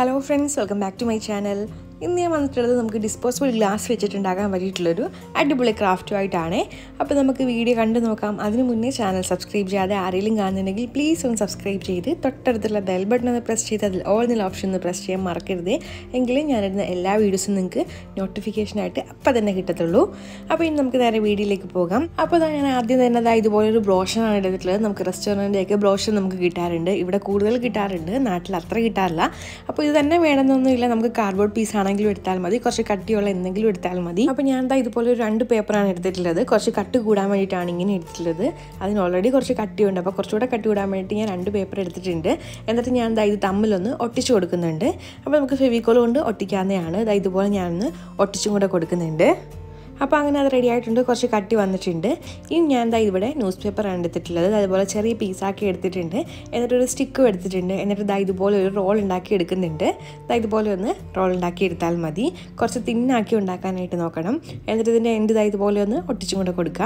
hello friends welcome back to my channel ഇന്ന് ഞാൻ വന്നിട്ടുള്ളത് നമുക്ക് ഡിസ്പോസിബിൾ ഗ്ലാസ് വെച്ചിട്ടുണ്ടാക്കാൻ പറ്റിയിട്ടുള്ളൊരു അടിപൊളി ക്രാഫ്റ്റുമായിട്ടാണ് അപ്പോൾ നമുക്ക് വീഡിയോ കണ്ടു നോക്കാം അതിന് മുന്നേ ചാനൽ സബ്സ്ക്രൈബ് ചെയ്യാതെ ആരെങ്കിലും കാണുന്നുണ്ടെങ്കിൽ പ്ലീസ് ഒന്ന് സബ്സ്ക്രൈബ് ചെയ്ത് തൊട്ടടുത്തുള്ള ബെൽ ബട്ടൺ ഒന്ന് പ്രസ് ചെയ്ത് അതിൽ ഓൾ നില ഓപ്ഷൻ ഒന്ന് പ്രസ് ചെയ്യാൻ മറക്കരുത് എങ്കിലും ഞാനിടുന്ന എല്ലാ വീഡിയോസും നിങ്ങൾക്ക് നോട്ടിഫിക്കേഷനായിട്ട് അപ്പം തന്നെ കിട്ടത്തുള്ളൂ അപ്പോൾ ഇനി നമുക്ക് നേരെ വീഡിയോയിലേക്ക് പോകാം അപ്പോൾ ഇതാ ഞാൻ ആദ്യം തന്നെ അതാ ഇതുപോലൊരു ബ്രോഷറാണ് എടുത്തിട്ടുള്ളത് നമുക്ക് റെസ്റ്റോറൻറ്റിൻ്റെയൊക്കെ ബ്രോഷർ നമുക്ക് കിട്ടാറുണ്ട് ഇവിടെ കൂടുതൽ കിട്ടാറുണ്ട് നാട്ടിൽ അത്ര കിട്ടാറില്ല അപ്പോൾ ഇത് തന്നെ വേണമെന്നൊന്നുമില്ല നമുക്ക് കാർഡ്ബോർഡ് പീസ് ആണെങ്കിലും എടുത്താൽ മതി കുറച്ച് കട്ടിയുള്ള എന്തെങ്കിലും എടുത്താൽ മതി അപ്പോൾ ഞാൻ എന്താ ഇതുപോലെ ഒരു രണ്ട് പേപ്പറാണ് എടുത്തിട്ടുള്ളത് കുറച്ച് കട്ട് കൂടാൻ വേണ്ടിയിട്ടാണ് ഇങ്ങനെ എടുത്തിട്ടുള്ളത് അതിന് ഓൾറെഡി കുറച്ച് കട്ടിയുണ്ട് അപ്പോൾ കുറച്ചുകൂടെ കട്ടി കൂടാൻ വേണ്ടിയിട്ട് ഞാൻ രണ്ട് പേപ്പർ എടുത്തിട്ടുണ്ട് എന്നിട്ട് ഞാൻ എന്താ ഇത് തമ്മിലൊന്ന് ഒട്ടിച്ചു കൊടുക്കുന്നുണ്ട് അപ്പോൾ നമുക്ക് ഫെവിക്കോൾ കൊണ്ട് ഒട്ടിക്കാവുന്നതാണ് ഇതാ ഇതുപോലെ ഞാനൊന്ന് ഒട്ടിച്ചും കൂടെ കൊടുക്കുന്നുണ്ട് അപ്പോൾ അങ്ങനെ അത് റെഡി ആയിട്ടുണ്ട് കുറച്ച് കട്ടി വന്നിട്ടുണ്ട് ഇനി ഞാൻ എന്താ ഇവിടെ ന്യൂസ് പേപ്പറാണ് എടുത്തിട്ടുള്ളത് അതുപോലെ ചെറിയ പീസാക്കി എടുത്തിട്ടുണ്ട് എന്നിട്ടൊരു സ്റ്റിക്കും എടുത്തിട്ടുണ്ട് എന്നിട്ട് ഇതാ ഇതുപോലെ ഒരു റോൾ ഉണ്ടാക്കി എടുക്കുന്നുണ്ട് ഇതാ ഇതുപോലെ ഒന്ന് റോൾ ഉണ്ടാക്കി എടുത്താൽ മതി കുറച്ച് തിന്നാക്കി ഉണ്ടാക്കാനായിട്ട് നോക്കണം എന്നിട്ട് ഇതിൻ്റെ എൻഡ് ഇതാ ഇതുപോലെ ഒന്ന് ഒട്ടിച്ചും കൂടെ കൊടുക്കുക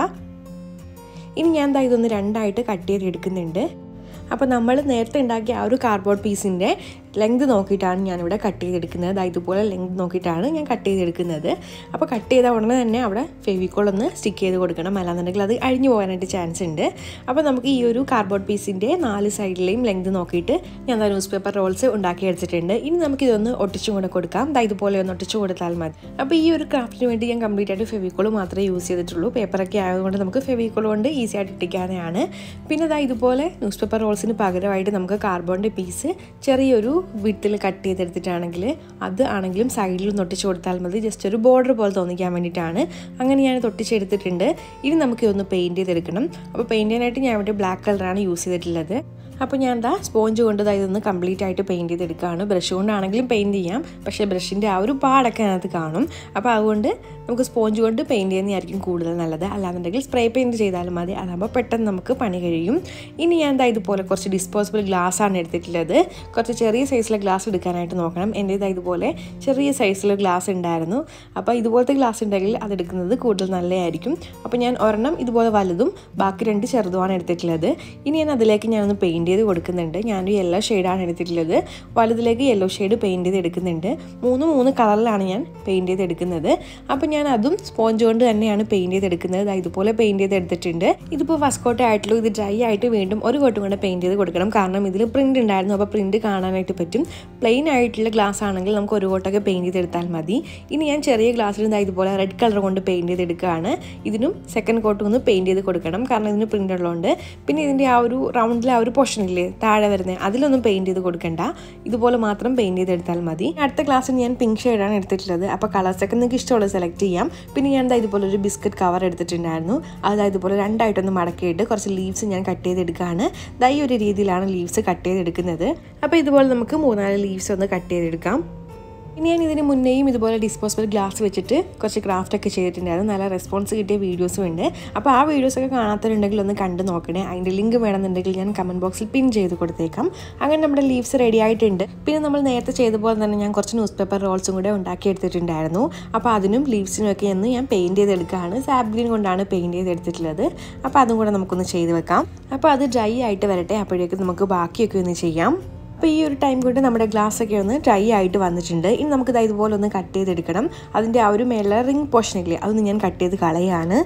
ഇനി ഞാൻ എന്താ ഇതൊന്ന് രണ്ടായിട്ട് കട്ട് ചെയ്ത് എടുക്കുന്നുണ്ട് അപ്പോൾ നമ്മൾ നേരത്തെ ഉണ്ടാക്കിയ ആ ഒരു കാർഡ്ബോർഡ് പീസിൻ്റെ ലെങ്ത് നോക്കിയിട്ടാണ് ഞാനിവിടെ കട്ട് ചെയ്തെടുക്കുന്നത് അതായത് ഇതുപോലെ ലെങ്ത് നോക്കിയിട്ടാണ് ഞാൻ കട്ട് ചെയ്തെടുക്കുന്നത് അപ്പോൾ കട്ട് ചെയ്ത ഉടനെ തന്നെ അവിടെ ഫെവിക്കോൾ ഒന്ന് സ്റ്റിക്ക് ചെയ്ത് കൊടുക്കണം അല്ലാന്നുണ്ടെങ്കിൽ അത് അഴിഞ്ഞു പോകാനായിട്ട് ചാൻസ് ഉണ്ട് അപ്പോൾ നമുക്ക് ഈ ഒരു കാർഡ്ബോർഡ് പീസിൻ്റെ നാല് സൈഡിലെയും ലെങ്ത് നോക്കിയിട്ട് ഞാൻ ന്യൂസ് പേപ്പർ റോൾസ് ഉണ്ടാക്കി എടുത്തിട്ടുണ്ട് ഇനി നമുക്കിതൊന്ന് ഒട്ടിച്ചും കൂടെ കൊടുക്കാം ദാ ഇതുപോലെ ഒന്ന് ഒട്ടിച്ചു കൊടുത്താൽ മതി അപ്പോൾ ഈ ഒരു ക്രാഫ്റ്റിന് വേണ്ടി ഞാൻ കംപ്ലീറ്റ് ആയിട്ട് ഫെവിക്കോൾ മാത്രമേ യൂസ് ചെയ്തിട്ടുള്ളൂ പേപ്പറൊക്കെ ആയതുകൊണ്ട് നമുക്ക് ഫെവിക്കോൾ കൊണ്ട് ഈസി ആയിട്ട് ഇട്ടിക്കാവുന്നതാണ് പിന്നെ ഇതാ ഇതുപോലെ ന്യൂസ് പേപ്പർ റോൾസിന് പകരമായിട്ട് നമുക്ക് കാർബോണിൻ്റെ പീസ് ചെറിയൊരു വിട്ടിൽ കട്ട് ചെയ്തെടുത്തിട്ടാണെങ്കിൽ അത് ആണെങ്കിലും സൈഡിൽ ഒട്ടിച്ചു കൊടുത്താൽ മതി ജസ്റ്റ് ഒരു ബോർഡർ പോലെ തോന്നിക്കാൻ വേണ്ടിയിട്ടാണ് അങ്ങനെ ഞാൻ തൊട്ടിച്ചെടുത്തിട്ടുണ്ട് ഇനി നമുക്ക് ഇതൊന്ന് പെയിൻറ്റ് ചെയ്തെടുക്കണം അപ്പോൾ പെയിൻറ്റ് ചെയ്യാനായിട്ട് ഞാൻ ഇവിടെ ബ്ലാക്ക് കളറാണ് യൂസ് ചെയ്തിട്ടുള്ളത് അപ്പോൾ ഞാൻ എന്താ സ്പോഞ്ച് കൊണ്ട് ഇതൊന്ന് കംപ്ലീറ്റ് ആയിട്ട് പെയിൻറ്റ് ചെയ്തെടുക്കുകയാണ് ബ്രഷ് കൊണ്ടാണെങ്കിലും പെയിൻറ്റ് ചെയ്യാം പക്ഷേ ബ്രഷിൻ്റെ ആ ഒരു പാടൊക്കെ അതിനകത്ത് കാണും അപ്പോൾ അതുകൊണ്ട് നമുക്ക് സ്പോഞ്ച് കൊണ്ട് പെയിൻറ്റ് ചെയ്യുന്നതായിരിക്കും കൂടുതൽ നല്ലത് അല്ലാന്നുണ്ടെങ്കിൽ സ്പ്രേ പെയിൻറ്റ് ചെയ്താലും മതി അതാകുമ്പോൾ പെട്ടെന്ന് നമുക്ക് പണി കഴിയും ഇനി ഞാൻ എന്താ ഇതുപോലെ കുറച്ച് ഡിസ്പോസിബിൾ ഗ്ലാസ് ആണ് എടുത്തിട്ടുള്ളത് കുറച്ച് ചെറിയ സൈസിലെ ഗ്ലാസ് എടുക്കാനായിട്ട് നോക്കണം എൻ്റെ ഇതാ ഇതുപോലെ ചെറിയ സൈസിലെ ഗ്ലാസ് ഉണ്ടായിരുന്നു അപ്പോൾ ഇതുപോലത്തെ ഗ്ലാസ് ഉണ്ടെങ്കിൽ അതെടുക്കുന്നത് കൂടുതൽ നല്ലതായിരിക്കും അപ്പോൾ ഞാൻ ഒരെണ്ണം ഇതുപോലെ വലുതും ബാക്കി രണ്ട് ചെറുതുമാണ് എടുത്തിട്ടുള്ളത് ഇനി ഞാൻ അതിലേക്ക് ഞാനൊന്ന് പെയിൻറ്റ് ചെയ്ത് കൊടുക്കുന്നുണ്ട് ഞാനൊരു യെല്ലോ ഷെയ്ഡാണ് എടുത്തിട്ടുള്ളത് വലുതിലേക്ക് യെല്ലോ ഷെയ്ഡ് പെയിൻറ്റ് ചെയ്ത് എടുക്കുന്നുണ്ട് മൂന്ന് മൂന്ന് കളറിലാണ് ഞാൻ പെയിൻറ്റ് ചെയ്ത് എടുക്കുന്നത് അപ്പോൾ ഞാൻ അതും സ്പോഞ്ച് കൊണ്ട് തന്നെയാണ് പെയിൻറ്റ് ചെയ്ത് എടുക്കുന്നത് അതായത് ഇതുപോലെ പെയിൻറ്റ് ചെയ്ത് എടുത്തിട്ടുണ്ട് ഇതിപ്പോൾ ഫസ്റ്റ് കോട്ട് ആയിട്ടുള്ളൂ ഇത് ഡ്രൈ ആയിട്ട് വീണ്ടും ഒരു കോട്ടും കൂടെ പെയിൻറ്റ് ചെയ്ത് കൊടുക്കണം കാരണം ഇതിൽ പ്രിൻറ്റ് ഉണ്ടായിരുന്നു അപ്പോൾ പ്രിൻറ്റ് കാണാനായിട്ട് പറ്റും പ്ലെയിൻ ആയിട്ടുള്ള ഗ്ലാസ് ആണെങ്കിൽ നമുക്ക് ഒരു കോട്ടൊക്കെ പെയിൻറ്റ് ചെയ്തെടുത്താൽ മതി ഇനി ഞാൻ ചെറിയ ഗ്ലാസ്സിൽ ഇതാ ഇതുപോലെ റെഡ് കളർ കൊണ്ട് പെയിൻറ്റ് ചെയ്തെടുക്കുകയാണ് ഇതിനും സെക്കൻഡ് കോട്ടും ഒന്ന് പെയിൻറ്റ് ചെയ്ത് കൊടുക്കണം കാരണം ഇതിന് പ്രിൻ്റ് ഉള്ളതുകൊണ്ട് പിന്നെ ഇതിൻ്റെ ആ ഒരു റൗണ്ടിലെ ആ ഒരു പോർഷൻ ഇല്ലേ താഴെ വരുന്നത് അതിലൊന്നും പെയിൻറ്റ് ചെയ്ത് കൊടുക്കണ്ട ഇതുപോലെ മാത്രം പെയിൻറ്റ് ചെയ്തെടുത്താൽ മതി അടുത്ത ക്ലാസ്സിൽ ഞാൻ പിങ്ക് ഷെയ്ഡാണ് എടുത്തിട്ടുള്ളത് അപ്പോൾ കളേഴ്സൊക്കെ നിങ്ങൾക്ക് ഇഷ്ടമുള്ളത് സെലക്ട് ചെയ്യാം പിന്നെ ഞാൻ എന്താ ഇതുപോലെ ഒരു ബിസ്ക്കറ്റ് കവർ എടുത്തിട്ടുണ്ടായിരുന്നു അത് ഇതുപോലെ രണ്ടായിട്ടൊന്ന് മടക്കിയിട്ട് കുറച്ച് ലീവ്സ് ഞാൻ കട്ട് ചെയ്തെടുക്കുകയാണ് ദൈ ഒരു രീതിയിലാണ് ലീവ്സ് കട്ട് ചെയ്തെടുക്കുന്നത് അപ്പോൾ ഇതുപോലെ നമുക്ക് മൂന്നാല് ലീവ്സ് ഒന്ന് കട്ട് ചെയ്തെടുക്കാം ഇനി ഞാൻ ഇതിന് മുന്നേയും ഇതുപോലെ ഡിസ്പോസിബിൾ ഗ്ലാസ് വെച്ചിട്ട് കുറച്ച് ക്രാഫ്റ്റ് ഒക്കെ ചെയ്തിട്ടുണ്ടായിരുന്നു നല്ല റെസ്പോൺസ് കിട്ടിയ വീഡിയോസും ഉണ്ട് അപ്പോൾ ആ വീഡിയോസൊക്കെ കാണാത്തവരുണ്ടെങ്കിൽ ഒന്ന് കണ്ടു നോക്കണേ അതിൻ്റെ ലിങ്ക് വേണമെന്നുണ്ടെങ്കിൽ ഞാൻ കമൻറ്റ് ബോക്സിൽ പിൻ ചെയ്ത് കൊടുത്തേക്കാം അങ്ങനെ നമ്മുടെ ലീവ്സ് റെഡി ആയിട്ടുണ്ട് പിന്നെ നമ്മൾ നേരത്തെ ചെയ്ത പോലെ തന്നെ ഞാൻ കുറച്ച് ന്യൂസ് പേപ്പർ റോൾസും കൂടെ ഉണ്ടാക്കി എടുത്തിട്ടുണ്ടായിരുന്നു അപ്പോൾ അതിനും ലീവ്സിനും ഒക്കെ ഒന്ന് ഞാൻ പെയിൻറ്റ് ചെയ്തെടുക്കുകയാണ് സാബ് ഗ്രീൻ കൊണ്ടാണ് പെയിൻറ്റ് ചെയ്തെടുത്തിട്ടുള്ളത് അപ്പോൾ അതും കൂടെ നമുക്കൊന്ന് ചെയ്ത് വെക്കാം അപ്പോൾ അത് ഡ്രൈ ആയിട്ട് വരട്ടെ അപ്പോഴേക്കും നമുക്ക് ബാക്കിയൊക്കെ ഒന്ന് ചെയ്യാം അപ്പോൾ ഈ ഒരു ടൈം കൊണ്ട് നമ്മുടെ ഗ്ലാസ് ഒക്കെ ഒന്ന് ഡ്രൈ ആയിട്ട് വന്നിട്ടുണ്ട് ഇനി നമുക്ക് ഇത് ഇതുപോലെ ഒന്ന് കട്ട് ചെയ്തെടുക്കണം അതിൻ്റെ ആ ഒരു മേലെ റിംഗ് പോർഷൻ ഇല്ലേ അതൊന്ന് ഞാൻ കട്ട് ചെയ്ത് കളയാണ്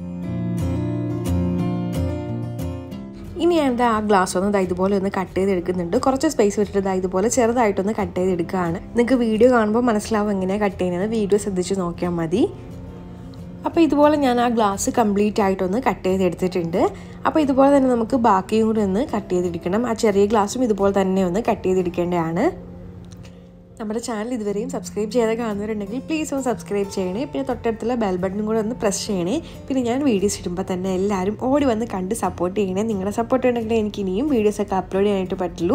ഇനി ഞാൻ ആ ഗ്ലാസ് ഒന്ന് ഇതാ ഇതുപോലെ ഒന്ന് കട്ട് ചെയ്തെടുക്കുന്നുണ്ട് കുറച്ച് സ്പേസ് വിട്ടിട്ട് ഇതാ ഇതുപോലെ ചെറുതായിട്ടൊന്ന് കട്ട് ചെയ്തെടുക്കുകയാണ് നിങ്ങൾക്ക് വീഡിയോ കാണുമ്പോൾ മനസ്സിലാവും എങ്ങനെയാണ് കട്ട് ചെയ്യുന്നത് വീഡിയോ ശ്രദ്ധിച്ച് നോക്കിയാൽ മതി അപ്പോൾ ഇതുപോലെ ഞാൻ ആ ഗ്ലാസ് കംപ്ലീറ്റ് ആയിട്ടൊന്ന് കട്ട് ചെയ്തെടുത്തിട്ടുണ്ട് അപ്പോൾ ഇതുപോലെ തന്നെ നമുക്ക് ബാക്കിയും കൂടി ഒന്ന് കട്ട് ചെയ്തെടുക്കണം ആ ചെറിയ ഗ്ലാസും ഇതുപോലെ തന്നെ ഒന്ന് കട്ട് ചെയ്തെടുക്കേണ്ടതാണ് നമ്മുടെ ചാനൽ ഇതുവരെയും സബ്സ്ക്രൈബ് ചെയ്ത് കാണുന്നവരുണ്ടെങ്കിൽ പ്ലീസ് ഒന്ന് സബ്സ്ക്രൈബ് ചെയ്യണേ പിന്നെ തൊട്ടടുത്തുള്ള ബെൽ ബട്ടണും കൂടെ ഒന്ന് പ്രസ് ചെയ്യണേ പിന്നെ ഞാൻ വീഡിയോസ് ഇടുമ്പോൾ തന്നെ എല്ലാവരും ഓടി വന്ന് കണ്ട് സപ്പോർട്ട് ചെയ്യണേ നിങ്ങളുടെ സപ്പോർട്ട് ഉണ്ടെങ്കിൽ എനിക്ക് ഇനിയും വീഡിയോസൊക്കെ അപ്ലോഡ് ചെയ്യാനായിട്ട് പറ്റുള്ളൂ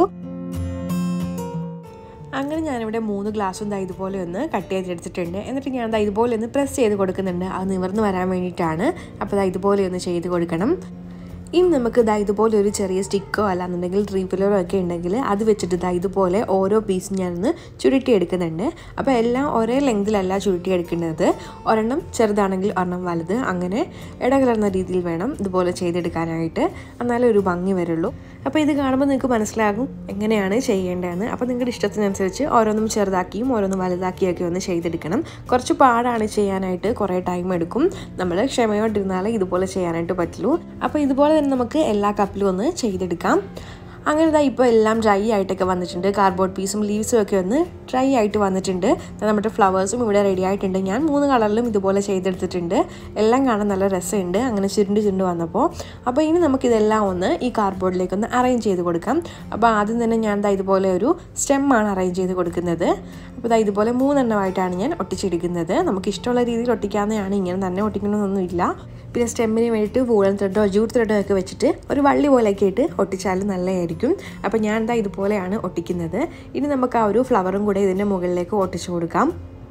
അങ്ങനെ ഞാനിവിടെ മൂന്ന് ഗ്ലാസ്സും ദാ ഇതുപോലെ ഒന്ന് കട്ട് ചെയ്തെടുത്തിട്ടുണ്ട് എന്നിട്ട് ഞാൻ ദാ ഇതുപോലെ ഒന്ന് പ്രസ് ചെയ്ത് കൊടുക്കുന്നുണ്ട് അത് നിവർന്ന് വരാൻ വേണ്ടിയിട്ടാണ് അപ്പോൾ ദാ ഇതുപോലെ ഒന്ന് ചെയ്ത് കൊടുക്കണം ഇനി നമുക്ക് ഇതാ ഇതുപോലെ ഒരു ചെറിയ സ്റ്റിക്കോ അല്ലാന്നുണ്ടെങ്കിൽ റീഫിലറോ ഒക്കെ ഉണ്ടെങ്കിൽ അത് വെച്ചിട്ട് ഇതാ ഇതുപോലെ ഓരോ പീസും ഞാനൊന്ന് ചുരുട്ടി എടുക്കുന്നുണ്ട് അപ്പോൾ എല്ലാം ഒരേ ലെങ്തിലല്ല ചുരുട്ടി എടുക്കുന്നത് ഒരെണ്ണം ചെറുതാണെങ്കിൽ ഒരെണ്ണം വലുത് അങ്ങനെ ഇടകലർന്ന രീതിയിൽ വേണം ഇതുപോലെ ചെയ്തെടുക്കാനായിട്ട് എന്നാലേ ഒരു ഭംഗി വരുള്ളൂ അപ്പോൾ ഇത് കാണുമ്പോൾ നിങ്ങൾക്ക് മനസ്സിലാകും എങ്ങനെയാണ് ചെയ്യേണ്ടതെന്ന് അപ്പോൾ നിങ്ങളുടെ ഇഷ്ടത്തിനനുസരിച്ച് ഓരോന്നും ചെറുതാക്കിയും ഓരോന്നും വലുതാക്കിയൊക്കെ ഒന്ന് ചെയ്തെടുക്കണം കുറച്ച് പാടാണ് ചെയ്യാനായിട്ട് കുറേ ടൈം എടുക്കും നമ്മൾ ക്ഷമയോട്ടിരുന്നാലേ ഇതുപോലെ ചെയ്യാനായിട്ട് പറ്റുള്ളൂ അപ്പോൾ ഇതുപോലെ തന്നെ നമുക്ക് എല്ലാ കപ്പിലും ഒന്ന് ചെയ്തെടുക്കാം അങ്ങനെ ഇതാ ഇപ്പോൾ എല്ലാം ഡ്രൈ ആയിട്ടൊക്കെ വന്നിട്ടുണ്ട് കാർഡ്ബോർഡ് പീസും ലീവ്സും ഒക്കെ ഒന്ന് ഡ്രൈ ആയിട്ട് വന്നിട്ടുണ്ട് നമ്മുടെ ഫ്ലവേഴ്സും ഇവിടെ റെഡി ആയിട്ടുണ്ട് ഞാൻ മൂന്ന് കളറിലും ഇതുപോലെ ചെയ്തെടുത്തിട്ടുണ്ട് എല്ലാം കാണാൻ നല്ല രസമുണ്ട് അങ്ങനെ ചുരുണ്ട് ചുരുണ്ട് വന്നപ്പോൾ അപ്പോൾ ഇനി നമുക്കിതെല്ലാം ഒന്ന് ഈ കാർഡ്ബോർഡിലേക്ക് ഒന്ന് അറേഞ്ച് ചെയ്ത് കൊടുക്കാം അപ്പോൾ ആദ്യം തന്നെ ഞാൻ ദാ ഇതുപോലെ ഒരു സ്റ്റെമ്മാണ് അറേഞ്ച് ചെയ്ത് കൊടുക്കുന്നത് അപ്പോൾ ഇതാ ഇതുപോലെ മൂന്നെണ്ണമായിട്ടാണ് ഞാൻ ഒട്ടിച്ചെടുക്കുന്നത് നമുക്ക് ഇഷ്ടമുള്ള രീതിയിൽ ഒട്ടിക്കാവുന്നതാണ് ഇങ്ങനെ തന്നെ ഒട്ടിക്കണമെന്നൊന്നുമില്ല പിന്നെ സ്റ്റെമ്മിന് വേണ്ടിയിട്ട് വൂളൻ ത്രെഡോ ജൂട്ട് ത്രെഡോ ഒക്കെ വെച്ചിട്ട് ഒരു വള്ളി പോലെയൊക്കെ ഇട്ട് ഒട്ടിച്ചാലും നല്ലതായിരിക്കും അപ്പോൾ ഞാൻ എന്താ ഇതുപോലെയാണ് ഒട്ടിക്കുന്നത് ഇനി നമുക്ക് ആ ഒരു ഫ്ലവറും കൂടെ ഇതിൻ്റെ മുകളിലേക്ക് ഒട്ടിച്ചു കൊടുക്കാം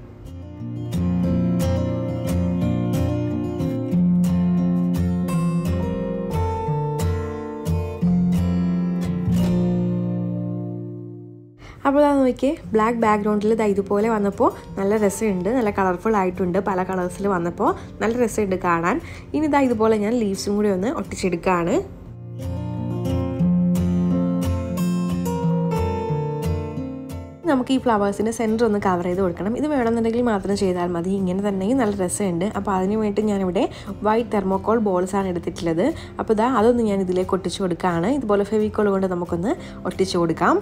അപ്പോൾ അതാ നോക്കിയേ ബ്ലാക്ക് ബാക്ക്ഗ്രൗണ്ടിൽ ഇതാ ഇതുപോലെ വന്നപ്പോൾ നല്ല രസമുണ്ട് നല്ല കളർഫുൾ ആയിട്ടുണ്ട് പല കളേഴ്സിൽ വന്നപ്പോൾ നല്ല രസമുണ്ട് കാണാൻ ഇനി ഇതാ ഇതുപോലെ ഞാൻ ലീവ്സും കൂടി ഒന്ന് ഒട്ടിച്ചെടുക്കുകയാണ് നമുക്ക് ഈ ഫ്ലവേഴ്സിൻ്റെ സെൻറ്റർ ഒന്ന് കവർ ചെയ്ത് കൊടുക്കണം ഇത് വേണമെന്നുണ്ടെങ്കിൽ മാത്രം ചെയ്താൽ മതി ഇങ്ങനെ തന്നെ നല്ല രസമുണ്ട് അപ്പോൾ അതിന് വേണ്ടി ഞാനിവിടെ വൈറ്റ് തെർമോക്കോൾ ബോൾസാണ് എടുത്തിട്ടുള്ളത് അപ്പോൾ ഇതാ അതൊന്ന് ഞാൻ ഇതിലേക്ക് ഒട്ടിച്ചു കൊടുക്കുകയാണ് ഇതുപോലെ ഫെവിക്കോൾ കൊണ്ട് നമുക്കൊന്ന് ഒട്ടിച്ചു കൊടുക്കാം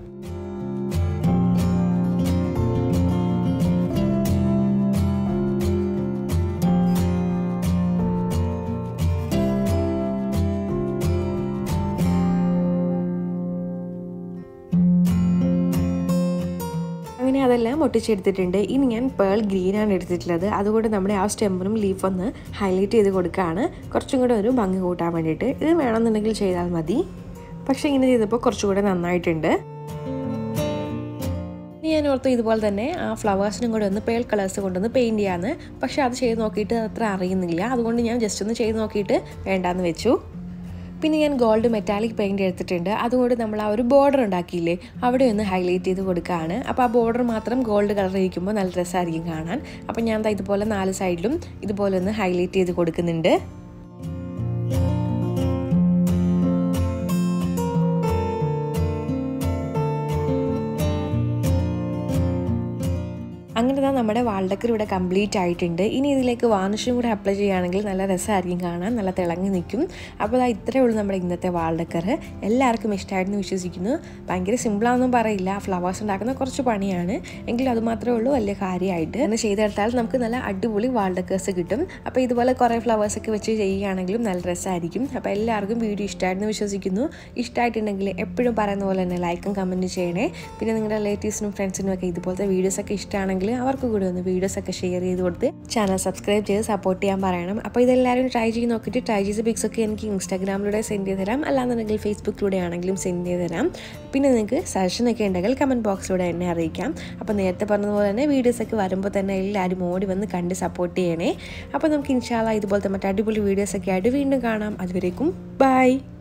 അങ്ങനെ അതെല്ലാം ഒട്ടിച്ചെടുത്തിട്ടുണ്ട് ഇനി ഞാൻ പേൾ ഗ്രീനാണ് എടുത്തിട്ടുള്ളത് അതുകൊണ്ട് നമ്മുടെ ആ സ്റ്റെമ്പിനും ലീഫ് ഒന്ന് ഹൈലൈറ്റ് ചെയ്ത് കൊടുക്കുകയാണ് കുറച്ചും കൂടെ ഒരു ഭംഗി കൂട്ടാൻ വേണ്ടിയിട്ട് ഇത് വേണമെന്നുണ്ടെങ്കിൽ ചെയ്താൽ മതി പക്ഷേ ഇങ്ങനെ ചെയ്തപ്പോൾ കുറച്ചുകൂടെ നന്നായിട്ടുണ്ട് ഇനി ഞാൻ ഓർത്തു ഇതുപോലെ തന്നെ ആ ഫ്ലവേഴ്സിനും കൂടെ ഒന്ന് പേൾ കളേഴ്സ് കൊണ്ടൊന്ന് പെയിൻറ്റ് ചെയ്യാമെന്ന് പക്ഷേ അത് ചെയ്ത് നോക്കിയിട്ട് അത്ര അറിയുന്നില്ല അതുകൊണ്ട് ഞാൻ ജസ്റ്റ് ഒന്ന് ചെയ്ത് നോക്കിയിട്ട് വേണ്ടാന്ന് വെച്ചു പിന്നെ ഞാൻ ഗോൾഡ് മെറ്റാലിക് പെയിൻറ് എടുത്തിട്ടുണ്ട് അതുകൊണ്ട് നമ്മൾ ആ ഒരു ബോർഡർ ഉണ്ടാക്കിയില്ലേ അവിടെ ഒന്ന് ഹൈലൈറ്റ് ചെയ്ത് കൊടുക്കുകയാണ് അപ്പോൾ ആ ബോർഡർ മാത്രം ഗോൾഡ് കളർ ഇരിക്കുമ്പോൾ നല്ല രസമായിരിക്കും കാണാൻ അപ്പോൾ ഞാൻ ദാ ഇതുപോലെ നാല് സൈഡിലും ഇതുപോലെ ഒന്ന് ഹൈലൈറ്റ് ചെയ്ത് കൊടുക്കുന്നുണ്ട് അങ്ങനെ തന്നെ നമ്മുടെ വാൾഡക്കർ ഇവിടെ കംപ്ലീറ്റ് ആയിട്ടുണ്ട് ഇനി ഇതിലേക്ക് വാർണിഷും കൂടെ അപ്ലൈ ചെയ്യുകയാണെങ്കിൽ നല്ല രസമായിരിക്കും കാണാൻ നല്ല തിളങ്ങി നിൽക്കും അപ്പോൾ അതാ ഇത്രയേ ഉള്ളൂ നമ്മുടെ ഇന്നത്തെ വാൾഡക്കർ എല്ലാവർക്കും ഇഷ്ടമായിരുന്നു വിശ്വസിക്കുന്നു ഭയങ്കര സിമ്പിളാണെന്നും പറയില്ല ഫ്ലവേഴ്സ് ഉണ്ടാക്കുന്ന കുറച്ച് പണിയാണ് എങ്കിലും അത് മാത്രമേ ഉള്ളൂ വലിയ കാര്യമായിട്ട് എന്ന് ചെയ്തെടുത്താൽ നമുക്ക് നല്ല അടിപൊളി വാൾഡക്കേഴ്സ് കിട്ടും അപ്പോൾ ഇതുപോലെ കുറേ ഫ്ലവേഴ്സൊക്കെ വെച്ച് ചെയ്യുകയാണെങ്കിലും നല്ല രസമായിരിക്കും അപ്പോൾ എല്ലാവർക്കും വീഡിയോ ഇഷ്ടമായിരുന്നു വിശ്വസിക്കുന്നു ഇഷ്ടമായിട്ടുണ്ടെങ്കിൽ എപ്പോഴും പറയുന്ന പോലെ തന്നെ ലൈക്കും കമൻറ്റ് ചെയ്യണേ പിന്നെ നിങ്ങളുടെ റിലേറ്റീവ്സിനും ഫ്രണ്ട്സിനും ഒക്കെ ഇതുപോലത്തെ വീഡിയോസൊക്കെ ഇഷ്ടമാണെങ്കിൽ അവർക്ക് കൂടി ഒന്ന് വീഡിയോസൊക്കെ ഷെയർ ചെയ്ത് കൊടുത്ത് ചാനൽ സബ്സ്ക്രൈബ് ചെയ്ത് സപ്പോർട്ട് ചെയ്യാൻ പറയണം അപ്പോൾ ഇതെല്ലാവരും ട്രൈ ചെയ്ത് നോക്കിയിട്ട് ട്രൈ ചെയ്ത പിക്സ് ഒക്കെ എനിക്ക് ഇൻസ്റ്റാഗ്രാമിലൂടെ സെൻഡ് ചെയ്ത് തരാം അല്ലാന്നുണ്ടെങ്കിൽ ഫേസ്ബുക്കിലൂടെ ആണെങ്കിലും സെൻഡ് ചെയ്ത് തരാം പിന്നെ നിങ്ങൾക്ക് സജഷനൊക്കെ ഉണ്ടെങ്കിൽ കമൻറ്റ് ബോക്സിലൂടെ എന്നെ അറിയിക്കാം അപ്പോൾ നേരത്തെ പറഞ്ഞതുപോലെ തന്നെ വീഡിയോസൊക്കെ വരുമ്പോൾ തന്നെ എല്ലാവരും ഓടി വന്ന് കണ്ട് സപ്പോർട്ട് ചെയ്യണേ അപ്പോൾ നമുക്ക് ഇൻഷാല്ല ഇതുപോലത്തെ മറ്റു അടിപൊളി വീഡിയോസൊക്കെ ആയിട്ട് വീണ്ടും കാണാം അതുവരേക്കും ബൈ